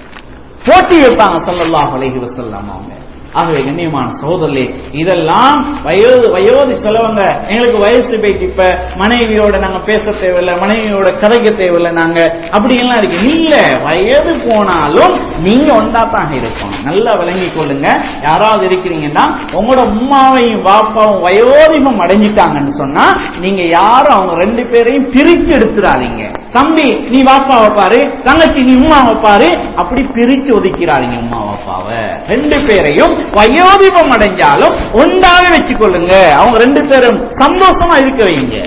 போட்டி வைப்பாங்க சொல்லல்லாஹ் அலைஹி வஸல்லம் அவங்க ஆகவே கண்ணியமான சகோதரர்களே இதெல்லாம் வயோதி வயோதி சொல்லவங்க எங்களுக்கு வயசு போயிட்டு இப்ப மனைவியோட நாங்க பேச தேவையில்லை மனைவியோட கதைக்க தேவையில்லை நாங்க அப்படி எல்லாம் இருக்கு இல்ல வயது போனாலும் நீங்க ஒன்றா தான் இருக்கணும் நல்லா விளங்கி கொள்ளுங்க யாராவது இருக்கிறீங்கன்னா உங்களோட உம்மாவையும் வாப்பாவும் வயோதிகம் அடைஞ்சிட்டாங்கன்னு சொன்னா நீங்க யாரும் அவங்க ரெண்டு பேரையும் பிரிச்சு எடுத்துடாதீங்க தம்பி நீ வாப்பாவை பாரு தங்கச்சி நீ உமாவை பாரு அப்படி பிரிச்சு ஒதுக்கிறாதீங்க உமா வாப்பாவை ரெண்டு பேரையும் வயோதிபம் அடைஞ்சாலும் ஒன்றாவே வச்சுக்கொள்ளுங்க அவங்க ரெண்டு பேரும் சந்தோஷமா இருக்க வைங்க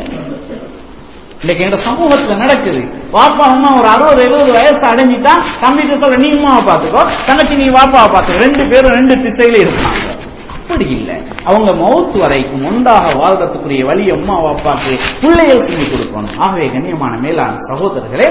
இன்னைக்கு எங்க சமூகத்துல நடக்குது வாப்பா அம்மா ஒரு அறுபது எழுபது வயசு அடைஞ்சிட்டா தம்பிட்டு சொல்ற நீ உமாவை பாத்துக்கோ தங்கச்சி நீ வாப்பாவை பாத்துக்கோ ரெண்டு பேரும் ரெண்டு திசையில இருப்பாங்க அப்படி இல்லை அவங்க மௌத்து வரைக்கும் ஒன்றாக வாழ்றதுக்குரிய வழி அம்மா அப்பாக்கு பிள்ளைகள் செஞ்சு கொடுக்கணும் ஆகவே கண்ணியமான மேலான சகோதரர்களே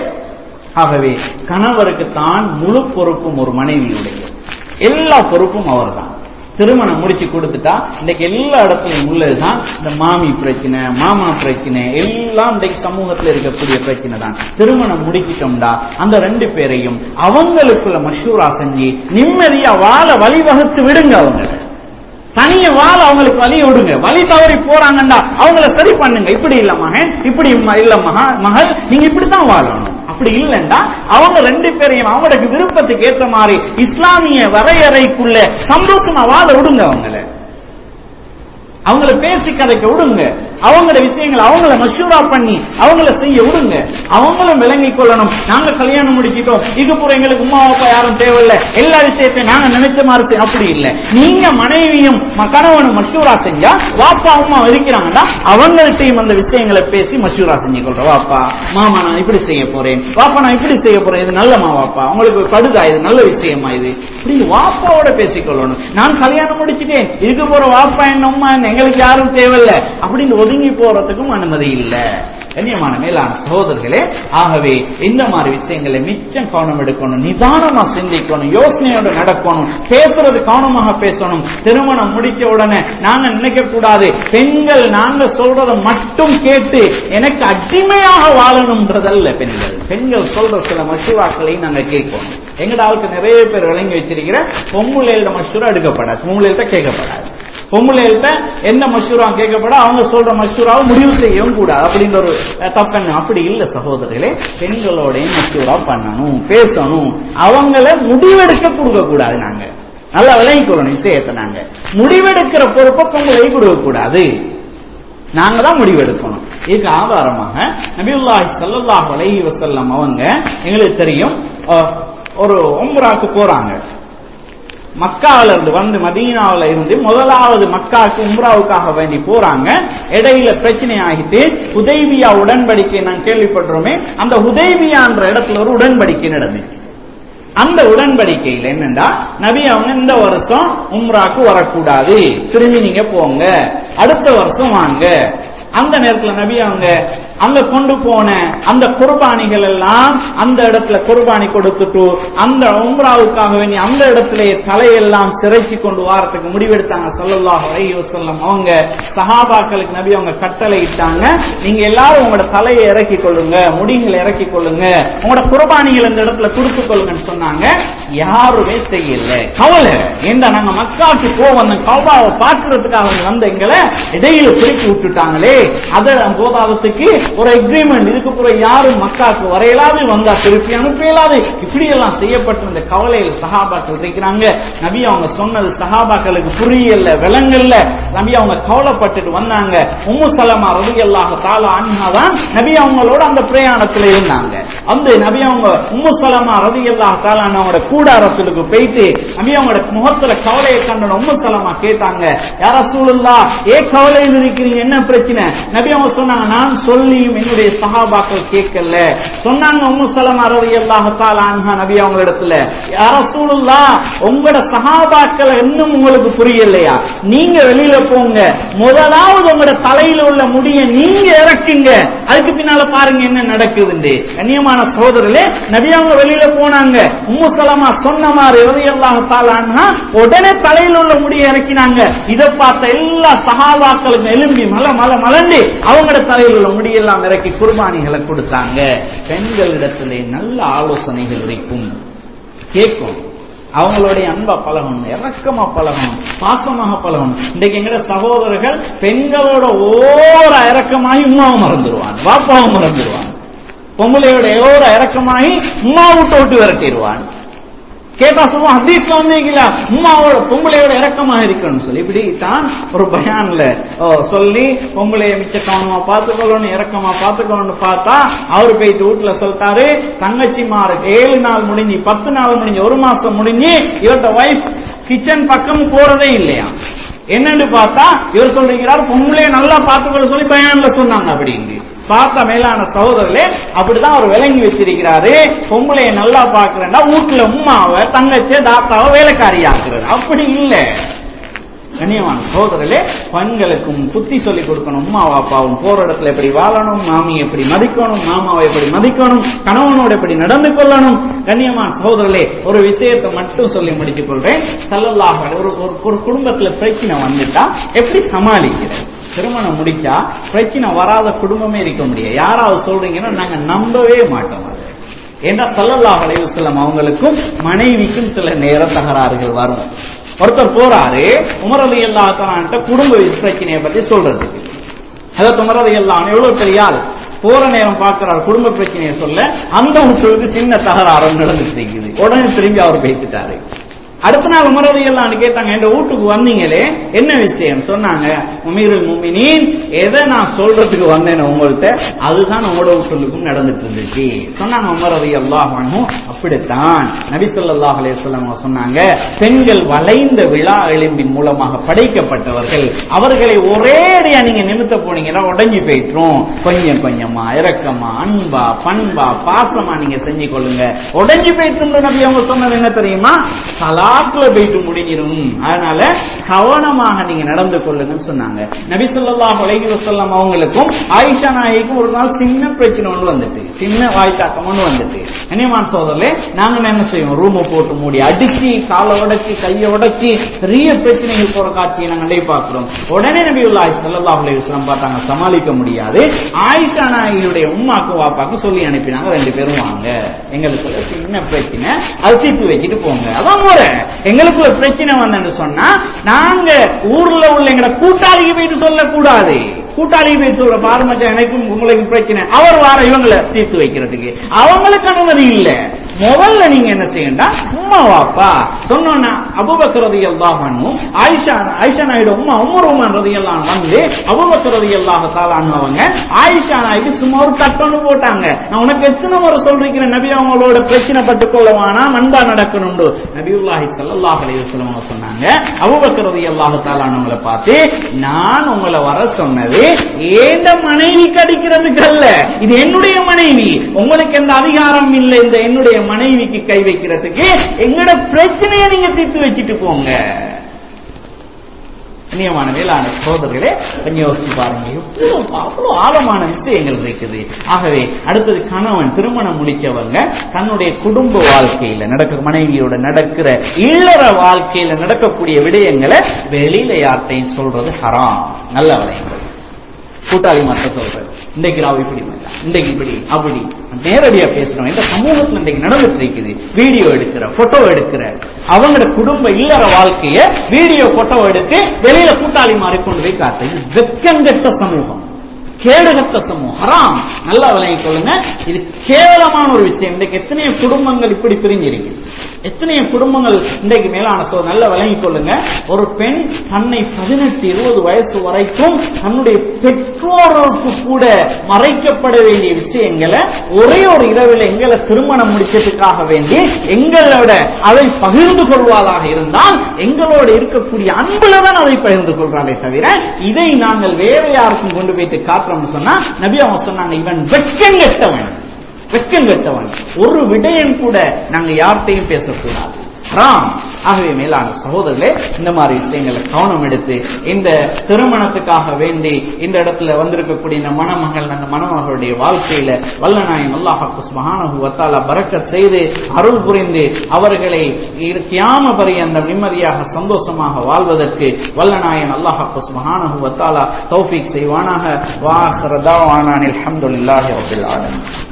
ஆகவே கணவருக்கு தான் முழு பொறுப்பும் ஒரு மனைவியுடைய எல்லா பொறுப்பும் அவர்தான் திருமணம் முடிச்சு கொடுத்துட்டா இன்னைக்கு எல்லா இடத்துலயும் உள்ளதுதான் இந்த மாமி பிரச்சனை மாமா பிரச்சனை எல்லாம் இன்றைக்கு சமூகத்துல இருக்கக்கூடிய பிரச்சனை தான் திருமணம் முடிக்கிட்டோம்டா அந்த ரெண்டு பேரையும் அவங்களுக்குள்ள மஷூரா செஞ்சு நிம்மதியா வாழ வழிவகுத்து விடுங்க அவங்களை தனிய வாழ அவங்களுக்கு வழி விடுங்க வழி தவறி போறாங்கண்டா அவங்கள சரி பண்ணுங்க இப்படி இல்ல மகன் இப்படி இல்ல மகா மகள் நீங்க இப்படித்தான் வாழணும் அப்படி இல்லைண்டா அவங்க ரெண்டு பேரையும் அவங்களுக்கு விருப்பத்துக்கு ஏற்ற மாதிரி இஸ்லாமிய வரையறைக்குள்ள சந்தோஷமா வாழ விடுங்க அவங்கள அவங்கள பேசி கதைக்க விடுங்க அவங்களோட விஷயங்களை அவங்கள மஷூரா பண்ணி அவங்கள செய்ய விடுங்க அவங்களும் விளங்கிக் கொள்ளணும் நாங்க கல்யாணம் முடிச்சிட்டோம் இதுபுறம் எங்களுக்கு உமா அப்பா யாரும் தேவையில்லை எல்லா விஷயத்தையும் நாங்க நினைச்ச மாதிரி செய்ய அப்படி இல்லை நீங்க மனைவியும் கணவனும் மஷூரா செஞ்சா வாப்பா அம்மா இருக்கிறாங்கன்னா அவங்கள்ட்டையும் அந்த விஷயங்களை பேசி மஷூரா செஞ்சு கொள்றோம் வாப்பா மாமா நான் இப்படி செய்ய போறேன் வாப்பா நான் இப்படி செய்ய போறேன் இது நல்லமா வாப்பா உங்களுக்கு கடுதா இது நல்ல விஷயமா இது இப்படி வாப்பாவோட பேசிக்கொள்ளணும் நான் கல்யாணம் முடிச்சிட்டேன் இதுக்கு போற வாப்பா என்ன அம்மா என்ன எங்களுக்கு யாரும் தேவையில்லை அப்படின்னு ஒதுங்கி போறதுக்கும் அனுமதி இல்லை கண்ணியமான மேலான சகோதரர்களே ஆகவே இந்த மாதிரி விஷயங்களை மிச்சம் கவனம் எடுக்கணும் நிதானமா சிந்திக்கணும் யோசனையோட நடக்கணும் பேசுறது கவனமாக பேசணும் திருமணம் முடிச்ச உடனே நாங்க நினைக்க கூடாது பெண்கள் நாங்க சொல்றத மட்டும் கேட்டு எனக்கு அடிமையாக வாழணும்ன்றதல்ல பெண்கள் பெண்கள் சொல்ற சில மசூராக்களையும் நாங்க கேட்கணும் எங்கட ஆளுக்கு நிறைய பேர் விளங்கி வச்சிருக்கிற பொம்புலையில மசூரா எடுக்கப்படாது பொம்புலையிட்ட கேட்கப்படாது பொம்பளைகள்கிட்ட என்ன மஷூரா கேட்கப்பட அவங்க சொல்ற மஷூராவை முடிவு செய்யவும் கூடாது அப்படின்ற ஒரு தப்பெண்ண அப்படி இல்ல சகோதரர்களே பெண்களோட மஷூரா பண்ணணும் பேசணும் அவங்கள முடிவெடுக்க கொடுக்க கூடாது நாங்க நல்லா விளங்கிக்கொள்ளணும் விஷயத்தை நாங்க முடிவெடுக்கிற பொறுப்பை பொங்கலை கொடுக்க கூடாது நாங்க தான் முடிவெடுக்கணும் இதுக்கு ஆதாரமாக நபியுல்லாஹி ஸல்லல்லாஹு அலைஹி வஸல்லம் அவங்க எங்களுக்கு தெரியும் ஒரு உம்ராக்கு போறாங்க மக்காவில இருந்து வந்து மதீனாவில இருந்து முதலாவது மக்காவுக்கு உம்ராவுக்காக வேண்டி போறாங்க இடையில பிரச்சனை ஆகிட்டு உதய்பியா உடன்படிக்கை நான் கேள்விப்படுறோமே அந்த உதய்பியான்ற இடத்துல ஒரு உடன்படிக்கை நடந்துச்சு அந்த உடன்படிக்கையில் என்னன்னா நபி அவங்க இந்த வருஷம் உம்ராக்கு வரக்கூடாது திரும்பி நீங்க போங்க அடுத்த வருஷம் வாங்க அந்த நேரத்துல நபி அவங்க அங்க கொண்டு போன அந்த குர்பானிகள் எல்லாம் அந்த இடத்துல குர்பானி கொடுத்துட்டு அந்த உம்ராவுக்காக வேண்டி அந்த இடத்துல தலையெல்லாம் சிறைச்சி கொண்டு வாரத்துக்கு முடிவெடுத்தாங்க ஸல்லல்லாஹு அலைஹி வஸல்லம் அவங்க சஹாபாக்களுக்கு நபி அவங்க கட்டளை இட்டாங்க நீங்க எல்லாரும் உங்களோட தலையை இறக்கி கொள்ளுங்க முடிகளை இறக்கி கொள்ளுங்க உங்களோட குர்பானிகள் இந்த இடத்துல கொடுத்து கொள்ளுங்கன்னு சொன்னாங்க யாருமே செய்யல கவலை ஏண்டா நாங்க மக்காவுக்கு போவோம் அந்த கௌபாவை பார்க்கறதுக்காக வந்த எங்களை இடையில பிரிச்சு விட்டுட்டாங்களே அத போதாதத்துக்கு ஒரு எக்ரிமெண்ட் இதுக்கு பிறகு யாரும் மக்காவுக்கு வரையலாது வந்தா திருப்பி அனுப்பலாது இப்படி எல்லாம் செய்யப்பட்டிருந்த கவலையில் சஹாபாக்கள் இருக்கிறாங்க நபி அவங்க சொன்னது சஹாபாக்களுக்கு புரியல விலங்கல்ல நபி அவங்க கவலைப்பட்டுட்டு வந்தாங்க உம்மு சலமா ரவி அல்லாஹ் தாலா அன்ஹா தான் நபி அவங்களோட அந்த பிரயாணத்துல இருந்தாங்க வந்து நபி அவங்க உம்மு சலமா ரவி அல்லாஹ் தாலா அவங்களோட கூடாரத்துக்கு போயிட்டு நபி அவங்களோட முகத்துல கவலையை கண்ட உம்மு சலமா கேட்டாங்க யார சூழல்லா ஏ கவலையில் இருக்கிறீங்க என்ன பிரச்சனை நபி அவங்க சொன்னாங்க நான் சொல்லியும் என்னுடைய சஹாபாக்கள் கேட்கல சொன்னாங்க உம்மு சலமா ரவி அல்லாஹ் தாலா அன்ஹா நபி அவங்க இடத்துல யார சூழல்லா உங்களோட சஹாபாக்கள் இன்னும் உங்களுக்கு புரியலையா நீங்க வெளியில போங்க முதலாவது உங்களோட தலையில உள்ள முடிய நீங்க இறக்குங்க அதுக்கு பின்னால பாருங்க என்ன நடக்குதுண்டு கண்ணியமான சோதரர்களே நபி அவங்க வெளியில போனாங்க உம்மு சலமா சொன்ன மாதிரி ரலியல்லாஹு தஆலா அன்ஹா உடனே தலையில உள்ள முடிய இறக்கினாங்க இதை பார்த்த எல்லா சஹாபாக்களும் எலும்பி மல மல மலண்டு அவங்களோட தலையில உள்ள முடியெல்லாம் இறக்கி குர்பானிகளை கொடுத்தாங்க பெண்களிடத்திலே நல்ல ஆலோசனைகள் இருக்கும் கேட்கும் அவங்களுடைய அன்பா பழகணும் இறக்கமா பழகணும் பாசமாக பழகணும் இன்றைக்கு எங்கட சகோதரர்கள் பெண்களோட ஓர இறக்கமாகி உமாவை மறந்துடுவான் பாப்பாவை மறந்துடுவான் பொம்பளையோட ஓர இறக்கமாகி உமா விட்டு விட்டு விரட்டிடுவான் கேட்டா சொல்லுவோம் ஹதீஸ்ல வந்தீங்களா உமாவோட பொம்பளையோட இறக்கமாக இருக்கணும்னு சொல்லி இப்படி தான் ஒரு பயான்ல ஓ, சொல்லி பொம்பளைய மிச்ச கவனமா பார்த்துக்கொள்ளணும் இறக்கமா பார்த்துக்கணும்னு பார்த்தா அவரு போயிட்டு வீட்டுல சொல்லிட்டாரு தங்கச்சி மாறு ஏழு நாள் முடிஞ்சு பத்து நாள் முடிஞ்சு ஒரு மாசம் முடிஞ்சு இவர்கிட்ட வைஃப் கிச்சன் பக்கம் போறதே இல்லையா என்னன்னு பார்த்தா இவர் சொல்றீங்கிறார் பொம்பளைய நல்லா பார்த்துக்கொள்ள சொல்லி பயான்ல சொன்னாங்க அப்படின்னு பார்த்த மேலான சகோதரர்களே அப்படிதான் அவர் விளங்கி வச்சிருக்கிறாரு பொம்பளைய நல்லா பாக்குறேன்னா வீட்டுல உமாவை தங்கச்சிய தாத்தாவை வேலைக்காரி ஆக்குறது அப்படி இல்லை கண்ணியமான சகோதரர்களே பெண்களுக்கும் புத்தி சொல்லி கொடுக்கணும் உமா அப்பாவும் போற இடத்துல எப்படி வாழணும் மாமியை எப்படி மதிக்கணும் மாமாவை எப்படி மதிக்கணும் கணவனோட எப்படி நடந்து கொள்ளணும் கண்ணியமான சகோதரர்களே ஒரு விஷயத்தை மட்டும் சொல்லி முடித்துக் கொள்றேன் சல்லல்லாஹு அலைஹி ஒரு ஒரு- ஒரு குடும்பத்துல பிரச்சனை வந்துட்டா எப்படி சமாளிக்கிறது திருமணம் முடிச்சா பிரச்சனை வராத குடும்பமே இருக்க முடியாது யாராவது சொல்றீங்கன்னா நாங்க நம்பவே மாட்டோம் அதை ஏன்னா சல்லல்லாஹு அலைஹி வஸல்லம் அவங்களுக்கும் மனைவிக்கும் சில நேர தகராறுகள் வரும் ஒருத்தர் போறாரு உமரலி அல்லாஹ் குடும்ப பிரச்சனையை பத்தி சொல்றதுக்கு அதாவது உமரலி அல்லாஹ் எவ்வளவு பெரிய ஆள் போற நேரம் பார்க்கிறார் குடும்ப பிரச்சனையை சொல்ல அந்த வீட்டுக்கு சின்ன தகராறு நடந்துட்டு இருக்குது உடனே திரும்பி அவர் போயிட்டுட்டாரு அடுத்த நாள் உமரதி எல்லாம் கேட்டாங்க என் வீட்டுக்கு வந்தீங்களே என்ன விஷயம் சொன்னாங்க உமீருல் முமினீன் எதை நான் சொல்றதுக்கு வந்தேன் உங்கள்ட்ட அதுதான் உங்களோட வீட்டுக்கும் நடந்துட்டு இருந்துச்சு சொன்னாங்க உமரதி அல்லாஹ் அப்படித்தான் நபி ஸல்லல்லாஹு அலைஹி வஸல்லம் அவங்க சொன்னாங்க பெண்கள் வளைந்த விழா எலும்பின் மூலமாக படைக்கப்பட்டவர்கள் அவர்களை ஒரேடியா நீங்க நிமித்த போனீங்கன்னா உடஞ்சி போயிட்டுரும் கொஞ்சம் கொஞ்சமா இரக்கமா அன்பா பண்பா பாசமா நீங்க செஞ்சு கொள்ளுங்க உடஞ்சி போயிட்டு நபி அவங்க சொன்னது என்ன தெரியுமா தலாக்குல போயிட்டு முடிஞ்சிடும் அதனால கவனமாக நீங்க நடந்து கொள்ளுங்கன்னு சொன்னாங்க நபி ஸல்லல்லாஹு அலைஹி வஸல்லம் அவங்களுக்கும் ஆயிஷா நாய்க்கும் ஒரு நாள் சின்ன பிரச்சனை ஒன்று வந்துட்டு சின்ன வாய்த்தாக்கம் ஒன்று வந்துட்டு கண்ணியமான சோதரே நாங்க என்ன செய்வோம் ரூமை போட்டு மூடி அடிச்சு காலை உடைச்சி கையை உடைச்சி பெரிய பிரச்சனைகள் போற காட்சியை நாங்களே பார்க்கிறோம் உடனே நபி உள்ளாஹி ஸல்லல்லாஹு அலைஹி வஸல்லம் பார்த்தாங்க சமாளிக்க முடியாது ஆயிஷா நாயுடைய உம்மாக்கு வாப்பாக்கு சொல்லி அனுப்பினாங்க ரெண்டு பேரும் வாங்க எங்களுக்குள்ள சின்ன பிரச்சனை அது தீர்த்து வச்சுட்டு போங்க அதான் முறை எங்களுக்குள்ள பிரச்சனை வந்தேன்னு சொன்னா நாங்க ஊர்ல உள்ள எங்கட கூட்டாளிக்கு போயிட்டு சொல்லக்கூடாது கூட்டாளி போய் சொல்ற பாரமச்சா எனக்கும் உங்களுக்கு பிரச்சனை அவர் வார இவங்களை தீர்த்து வைக்கிறதுக்கு அவங்களுக்கு அனுமதி இல்ல முதல்ல நீங்க என்ன செய்யண்டா உம்மா வாப்பா சொன்னோன்னா அபுபக்கர் ரலியல்லாஹு அன்ஹு ஆயிஷா ஆயிஷா நாயுடு உம்மா உமர் உமர் ரலியல்லாஹு வந்து அபுபக்கர் ரலியல்லாஹு தஆலா அன்ஹு அவங்க ஆயிஷா நாயுடு சும்மா ஒரு தட்டொன்னு போட்டாங்க நான் உனக்கு எத்தனை முறை சொல்றீங்க நபி அவங்களோட பிரச்சனை பட்டு கொள்ளவானா அன்பா நடக்கணும் நபியுல்லாஹி ஸல்லல்லாஹு அலைஹி வஸல்லம் அவங்க சொன்னாங்க அபூபக்கர் ரலியல்லாஹு தஆலா அவங்கள பார்த்து நான் உங்களை வர சொன்னது ஏண்ட மனைவிக்கு அடிக்கிறதுக்கு அல்ல இது என்னுடைய மனைவி உங்களுக்கு எந்த அதிகாரம் இல்லை இந்த என்னுடைய மனைவிக்கு கை வைக்கிறதுக்கு எங்களோட பிரச்சனையை நீங்க தீர்த்து வச்சுட்டு போங்க கண்ணியமான மேலான சோதர்களே கொஞ்சம் யோசிச்சு பாருங்க எவ்வளவு அவ்வளவு ஆழமான விஷயங்கள் இருக்குது ஆகவே அடுத்தது கணவன் திருமணம் முடிச்சவங்க தன்னுடைய குடும்ப வாழ்க்கையில நடக்க மனைவியோட நடக்கிற இல்லற வாழ்க்கையில நடக்கக்கூடிய விடயங்களை வெளியில யார்கிட்டையும் சொல்றது ஹராம் நல்ல விளையங்கள் கூட்டாளி மாற்ற சொல்றது இன்றைக்கு ராவ் இப்படி பண்ணலாம் இன்றைக்கு இப்படி அப்படி நேரடியா பேசுறோம் இந்த சமூகத்துல இன்றைக்கு நடந்துட்டு இருக்குது வீடியோ எடுக்கிற போட்டோ எடுக்கிற அவங்களோட குடும்ப இல்லற வாழ்க்கைய வீடியோ போட்டோ எடுத்து வெளியில கூட்டாளி மாறி கொண்டு போய் காட்டு இது வெக்கங்கெட்ட சமூகம் கேடுகட்ட சமூகம் ஹராம் நல்லா விளங்கிக் கொள்ளுங்க இது கேவலமான ஒரு விஷயம் இன்றைக்கு எத்தனையோ குடும்பங்கள் இப்படி பிரிஞ்சிருக்கு எத்தனையோ குடும்பங்கள் இன்றைக்கு மேலான சோ நல்ல விளங்கிக் கொள்ளுங்க ஒரு பெண் தன்னை பதினெட்டு இருபது வயசு வரைக்கும் தன்னுடைய பெற்றோருக்கு கூட மறைக்கப்பட வேண்டிய விஷயங்களை ஒரே ஒரு இரவில் எங்களை திருமணம் முடிச்சதுக்காக வேண்டி எங்களோட அதை பகிர்ந்து கொள்வதாக இருந்தால் எங்களோட இருக்கக்கூடிய அன்புல தான் அதை பகிர்ந்து கொள்றாளே தவிர இதை நாங்கள் வேற யாருக்கும் கொண்டு போயிட்டு காட்டுறோம்னு சொன்னா நபி அவங்க சொன்னாங்க இவன் வெட்கம் கெட்டவன் வெட்கம் கெட்டவன் ஒரு விடயம் கூட நாங்க யார்கிட்டையும் பேசக்கூடாது ஹராம் ஆகவே மேலான சகோதரர்களே இந்த மாதிரி விஷயங்களை கவனம் எடுத்து இந்த திருமணத்துக்காக வேண்டி இந்த இடத்துல வந்திருக்கக்கூடிய இந்த மணமகள் அந்த மணமகளுடைய வாழ்க்கையில வல்லநாயன் அல்லாஹு சுபஹானஹு வத்தாலா பறக்கத் செய்து அருள் புரிந்து அவர்களை கியாம பரியந்த நிம்மதியாக சந்தோஷமாக வாழ்வதற்கு வல்லநாயன் அல்லாஹு சுபஹானஹு வத்தாலா தௌஃபீக் செய்வானாக வாஹ்ர தாவானான் அல்ஹம்துலில்லாஹி ரப்பில் ஆலமீன்